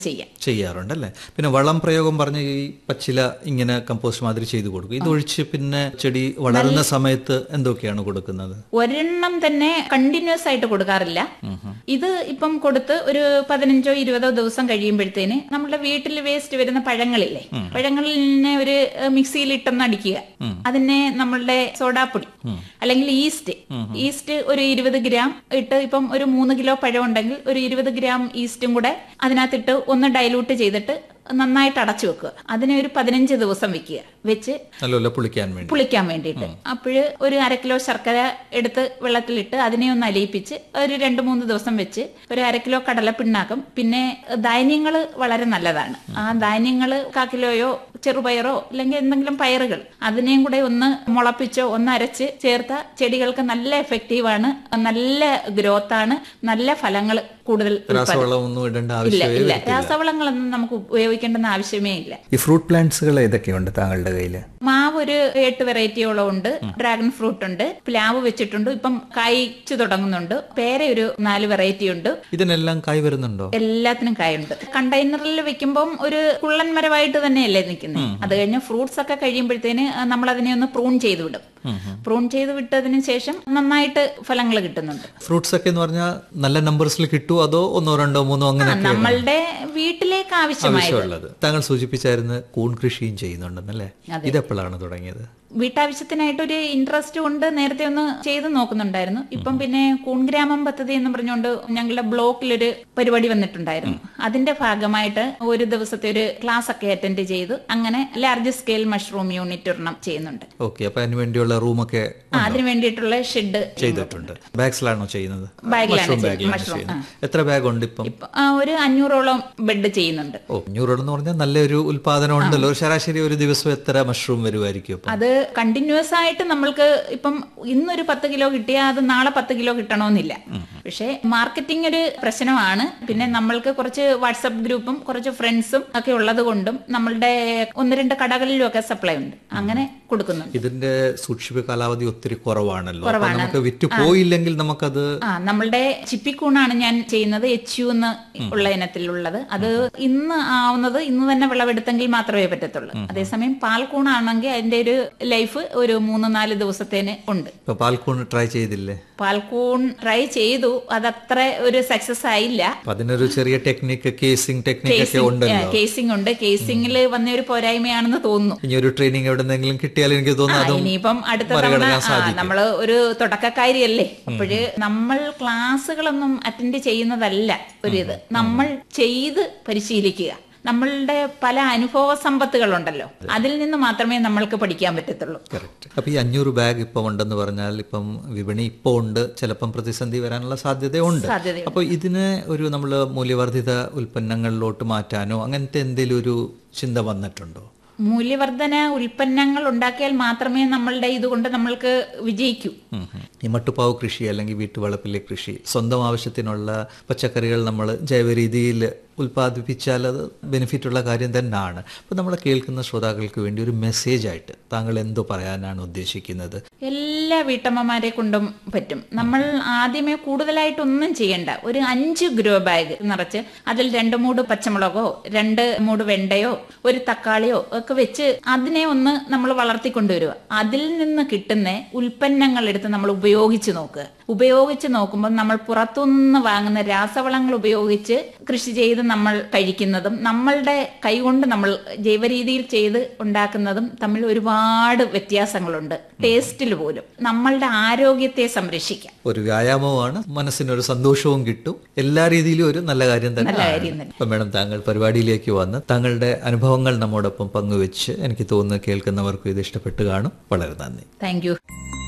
ചെയ്യാം ചെയ്യാറുണ്ടല്ലേ പിന്നെ വളം പ്രയോഗം പറഞ്ഞ ഈ പച്ചില ഇങ്ങനെ കമ്പോസ്റ്റ് മാതിരി ചെയ്തു കൊടുക്കും ഇതൊഴിച്ച് പിന്നെ ചെടി വളരുന്ന സമയത്ത് എന്തൊക്കെയാണ് കൊടുക്കുന്നത് ഒരെണ്ണം തന്നെ കണ്ടിന്യൂസ് ആയിട്ട് കൊടുക്കാറില്ല ഇത് ഇപ്പം കൊടുത്ത് ഒരു പതിനഞ്ചോ ഇരുപതോ ദിവസം കഴിയുമ്പോഴത്തേന് നമ്മുടെ വീട്ടിൽ വേസ്റ്റ് വരുന്ന പഴങ്ങളില്ലേ പഴങ്ങളിൽ നിന്ന് ഒരു ഏഹ്, മിക്സിയിൽ ഇട്ടൊന്ന് അടിക്കുക അതിനെ നമ്മളുടെ സോഡാപ്പൊടി അല്ലെങ്കിൽ ഈസ്റ്റ് ഈസ്റ്റ് ഒരു ഇരുപത് ഗ്രാം ഇട്ട് ഇപ്പം ഒരു മൂന്ന് കിലോ പഴം ഉണ്ടെങ്കിൽ ഒരു ഇരുപത് ഗ്രാം ഈസ്റ്റും കൂടെ അതിനകത്തിട്ട് ഒന്ന് ഡൈലൂട്ട് ചെയ്തിട്ട് നന്നായിട്ട് അടച്ചു വെക്കുക അതിനെ ഒരു പതിനഞ്ച് ദിവസം വെക്കുക വെച്ച് നല്ലപോലെ പുളിക്കാൻ വേണ്ടി പുളിക്കാൻ വേണ്ടിയിട്ട് അപ്പോഴ് ഒരു അര കിലോ ശർക്കര എടുത്ത് വെള്ളത്തിലിട്ട് അതിനെ ഒന്ന് അലിയിപ്പിച്ച് ഒരു രണ്ട് മൂന്ന് ദിവസം വെച്ച് ഒരു അര കിലോ കടലപ്പിണ്ണാക്കും പിന്നെ ധാന്യങ്ങൾ വളരെ നല്ലതാണ് ആ ധാന്യങ്ങൾ കാ കിലോയോ ചെറുപയറോ അല്ലെങ്കിൽ എന്തെങ്കിലും പയറുകൾ അതിനെയും കൂടെ ഒന്ന് മുളപ്പിച്ചോ ഒന്ന് അരച്ച് ചേർത്ത ചെടികൾക്ക് നല്ല എഫക്റ്റീവാണ് നല്ല ഗ്രോത്താണ് നല്ല ഫലങ്ങൾ കൂടുതൽ ഉൽപ്പാദി- രാസവളം ഒന്നും ഇടേണ്ട ഇല്ല ആവശ്യമേ ഇല്ല വരത്തില്ല. രാസവളങ്ങളൊന്നും നമുക്ക് ഉപയോഗിക്കേണ്ടെന്ന ആവശ്യമേ ഇല്ല ഈ ഫ്രൂട്ട് പ്ലാന്റ്സുകൾ ഏതൊക്കെയുണ്ട് താങ്കളുടെ കയ്യിൽ മാവ് ഒരു എട്ട് വെറൈറ്റിയോളം ഉണ്ട് ഡ്രാഗൺ ഫ്രൂട്ട് ഉണ്ട് പ്ലാവ് വെച്ചിട്ടുണ്ട് ഇപ്പം കായ്ച്ചു തുടങ്ങുന്നുണ്ട് പേര ഒരു നാല് വെറൈറ്റി ഉണ്ട് ഇതിനെല്ലാം കായ് വരുന്നുണ്ടോ എല്ലാത്തിനും കായുണ്ട് കണ്ടെയ്നറിൽ വെക്കുമ്പം ഒരു കുള്ളൻ മരമായിട്ട് തന്നെയല്ലേ നിൽക്കുന്നത് അത് കഴിഞ്ഞ് ഫ്രൂട്ട്സ് ഒക്കെ കഴിയുമ്പോഴത്തേന് നമ്മൾ അതിനെ ഒന്ന് പ്രൂൺ ചെയ്ത് വിടും പ്രൂൺ ചെയ്ത് വിട്ടതിന് ശേഷം നന്നായിട്ട് ഫലങ്ങൾ കിട്ടുന്നുണ്ട് ഫ്രൂട്ട്സ് ഒക്കെ എന്ന് പറഞ്ഞാൽ നല്ല നമ്പേഴ്സിൽ കിട്ടുമോ അതോ ഒന്നോ രണ്ടോ മൂന്നോ അങ്ങനെ നമ്മളുടെ വീട്ടിലേക്ക് ആവശ്യമായത് ആവശ്യമുള്ളത് താങ്കൾ സൂചിപ്പിച്ചായിരുന്നു കൂൺ കൃഷിയും ചെയ്യുന്നുണ്ടെന്നല്ലേ ഇതെപ്പോഴാണ് തുടങ്ങിയത് വീട്ടാവശ്യത്തിനായിട്ട് ഒരു ഇൻട്രസ്റ്റ് കൊണ്ട് നേരത്തെ ഒന്ന് ചെയ്ത് നോക്കുന്നുണ്ടായിരുന്നു ഇപ്പം പിന്നെ കൂൺഗ്രാമം പദ്ധതി എന്ന് പറഞ്ഞുകൊണ്ട് ഞങ്ങളുടെ ബ്ലോക്കിലൊരു പരിപാടി വന്നിട്ടുണ്ടായിരുന്നു അതിന്റെ ഭാഗമായിട്ട് ഒരു ദിവസത്തെ ഒരു ക്ലാസ് ഒക്കെ അറ്റൻഡ് ചെയ്ത് അങ്ങനെ ലാർജ് സ്കെയിൽ മഷ്റൂം യൂണിറ്റ് ഒരെണ്ണം ചെയ്യുന്നുണ്ട് ഓക്കെ അപ്പൊ അതിന് വേണ്ടിയുള്ള റൂമൊക്കെ ആ, അതിന് വേണ്ടിയിട്ടുള്ള ഷെഡ് ചെയ്തിട്ടുണ്ട് ബാഗ്സിലാണോ ചെയ്യുന്നത് ബാഗിലാണ് മഷ്റൂം ചെയ്യുന്നത്. ബാഗിലാണ് മഷ്റൂം, ചെയ്യുന്നത് എത്ര ബാഗ് ഉണ്ട് ഇപ്പം ഇപ്പൊ ആ, ഒരു അഞ്ഞൂറോളം ബെഡ് ചെയ്യുന്നുണ്ട് ഓ അഞ്ഞൂറോളം പറഞ്ഞാൽ നല്ലൊരു ഉൽപാദനം ഉണ്ടല്ലോ ഒരു ശരാശരി ഒരു ദിവസം എത്ര മഷ്റൂം വരുമായിരിക്കും അപ്പം അത് കണ്ടിന്യൂസ് ആയിട്ട് നമ്മൾക്ക് ഇപ്പം ഇന്നൊരു പത്ത് കിലോ കിട്ടിയാൽ അത് നാളെ പത്ത് കിലോ കിട്ടണമെന്നില്ല പക്ഷേ മാർക്കറ്റിംഗ് ഒരു പ്രശ്നമാണ് പിന്നെ നമ്മൾക്ക് കുറച്ച് വാട്സപ്പ് ഗ്രൂപ്പും കുറച്ച് ഫ്രണ്ട്സും ഒക്കെ ഉള്ളത് കൊണ്ടും നമ്മളുടെ ഒന്ന് രണ്ട് കടകളിലും ഒക്കെ സപ്ലൈ ഉണ്ട് അങ്ങനെ കൊടുക്കുന്നുണ്ട് ഇതിന്റെ സൂക്ഷിപ്പ് കാലാവധി ഒത്തിരി കുറവാണല്ലോ അപ്പൊ നമുക്ക് വിറ്റ് പോയില്ലെങ്കിൽ നമുക്കത് ആ നമ്മളുടെ ചിപ്പിക്കൂണാണ് ഞാൻ ചെയ്യുന്നത് എച്ച് യു എന്ന് ഉള്ള ഇനത്തിലുള്ളത് അത് ഇന്ന് ആവുന്നത് ഇന്ന് തന്നെ വിളവെടുത്തെങ്കിൽ മാത്രമേ പറ്റത്തുള്ളൂ അതേസമയം പാൽക്കൂണാണെങ്കിൽ അതിന്റെ ഒരു ലൈഫ് ഒരു മൂന്ന് നാല് ദിവസത്തേന് ഉണ്ട് ഇപ്പൊ പാൽക്കൂൺ ട്രൈ ചെയ്തില്ലേ പാൽക്കൂൺ ട്രൈ ചെയ്തു അതത്ര ഒരു സക്സസ് ആയില്ല അപ്പൊ അതിനൊരു ചെറിയ ടെക്നിക്ക് കേസിംഗ് ടെക്നിക്ക് ഒക്കെ ഉണ്ടല്ലോ കേസിംഗ് ഉണ്ട് കേസിംഗിൽ വന്ന ഒരു പോരായ്മയാണെന്ന് തോന്നുന്നു ഇനി ഒരു ട്രെയിനിങ് എവിടെന്നെങ്കിലും കിട്ടിയാൽ എനിക്ക് ആ, തോന്നുന്നു അതും ഇനിയിപ്പം അടുത്ത തവണ മറികടക്കാൻ ആ, സാധിക്കും നമ്മള് ഒരു തുടക്കക്കാരിയല്ലേ അപ്പോഴ് നമ്മൾ ക്ലാസ്സുകളൊന്നും അറ്റൻഡ് ചെയ്യുന്നതല്ല ഒരു ഇത് നമ്മൾ ചെയ്ത് പരിശീലിക്കുക നമ്മളുടെ പല അനുഭവ സമ്പത്തുകളുണ്ടല്ലോ അതിൽ നിന്ന് മാത്രമേ നമ്മൾക്ക് പഠിക്കാൻ പറ്റത്തുള്ളൂ കറക്റ്റ് അപ്പൊ ഈ അഞ്ഞൂറ് ബാഗ് ഇപ്പം ഉണ്ടെന്ന് പറഞ്ഞാൽ ഇപ്പം വിപണി ഇപ്പോൾ ഉണ്ട് ചിലപ്പം പ്രതിസന്ധി വരാനുള്ള സാധ്യതയുണ്ട് സാധ്യതയുണ്ട്. അപ്പോൾ ഇതിനെ ഒരു നമ്മൾ മൂല്യവർദ്ധിത ഉൽപ്പന്നങ്ങളിലോട്ട് മാറ്റാനോ അങ്ങനത്തെ എന്തെങ്കിലും ഒരു ചിന്ത വന്നിട്ടുണ്ടോ മൂല്യവർദ്ധന ഉൽപ്പന്നങ്ങൾ ഉണ്ടാക്കിയാൽ മാത്രമേ നമ്മളുടെ ഇതുകൊണ്ട് നമ്മൾക്ക് വിജയിക്കൂ ഉം ഉം. ഈ മട്ടുപ്പാവ് കൃഷി അല്ലെങ്കിൽ വീട്ടുവളപ്പിലെ കൃഷി സ്വന്തം ആവശ്യത്തിനുള്ള പച്ചക്കറികൾ നമ്മൾ ജൈവരീതിയിൽ ഉൽപ്പാദിപ്പിച്ചാൽ അത് ബെനിഫിറ്റ് ഉള്ള കാര്യം തന്നെയാണ് അപ്പോൾ നമ്മളെ കേൾക്കുന്ന ശ്രോതാക്കൾക്ക് വേണ്ടി ഒരു മെസ്സേജ് ആയിട്ട് താങ്കൾ എന്തോ പറയാനാണ് ഉദ്ദേശിക്കുന്നത് എല്ലാ വീട്ടമ്മമാരെ കൊണ്ടും പറ്റും നമ്മൾ ആദ്യമേ കൂടുതലായിട്ടൊന്നും ചെയ്യണ്ട ഒരു അഞ്ച് ഗ്രോ ബാഗ് നിറച്ച് അതിൽ രണ്ട് മൂട് പച്ചമുളകോ രണ്ട് മൂട് വെണ്ടയോ ഒരു തക്കാളിയോ ഒക്കെ വെച്ച് അതിനെ ഒന്ന് നമ്മൾ വളർത്തിക്കൊണ്ടുവരിക അതിൽ നിന്ന് കിട്ടുന്ന ഉൽപ്പന്നങ്ങൾ എടുത്ത് നമ്മൾ ഉപയോഗിച്ച് നോക്കുക ഉപയോഗിച്ച് നോക്കുമ്പോൾ നമ്മൾ പുറത്തുനിന്ന് വാങ്ങുന്ന രാസവളങ്ങൾ ഉപയോഗിച്ച് കൃഷി ചെയ്ത് നമ്മൾ കഴിക്കുന്നതും നമ്മളുടെ കൈകൊണ്ട് നമ്മൾ ജൈവരീതിയിൽ ചെയ്ത് ഉണ്ടാക്കുന്നതും തമ്മിൽ ഒരുപാട് വ്യത്യാസങ്ങളുണ്ട് ടേസ്റ്റിൽ പോലും നമ്മളുടെ ആരോഗ്യത്തെ സംരക്ഷിക്കാം ഒരു വ്യായാമമാണ് മനസ്സിനൊരു സന്തോഷവും കിട്ടും എല്ലാ രീതിയിലും ഒരു നല്ല കാര്യം തന്നെ നല്ല കാര്യം തന്നെ. അപ്പം മേഡം താങ്കൾ പരിപാടിയിലേക്ക് വന്ന് താങ്കളുടെ അനുഭവങ്ങൾ നമ്മോടൊപ്പം പങ്കുവെച്ച് എനിക്ക് തോന്നുന്നു കേൾക്കുന്നവർക്കും ഇത് ഇഷ്ടപ്പെട്ട് കാണും വളരെ നന്ദി താങ്ക് യു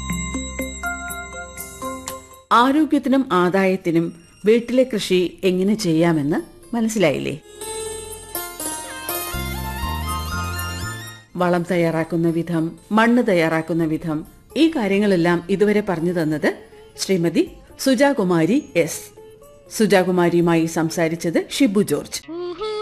ആരോഗ്യത്തിനും ആദായത്തിനും വീട്ടിലെ കൃഷി എങ്ങനെ ചെയ്യാമെന്ന് മനസ്സിലായില്ലേ വളം തയ്യാറാക്കുന്ന വിധം മണ്ണ് തയ്യാറാക്കുന്ന വിധം ഈ കാര്യങ്ങളെല്ലാം ഇതുവരെ പറഞ്ഞു തന്നത് ശ്രീമതി സുജാകുമാരി എസ് സുജാകുമാരിയുമായി സംസാരിച്ചത് ഷിബു ജോർജ്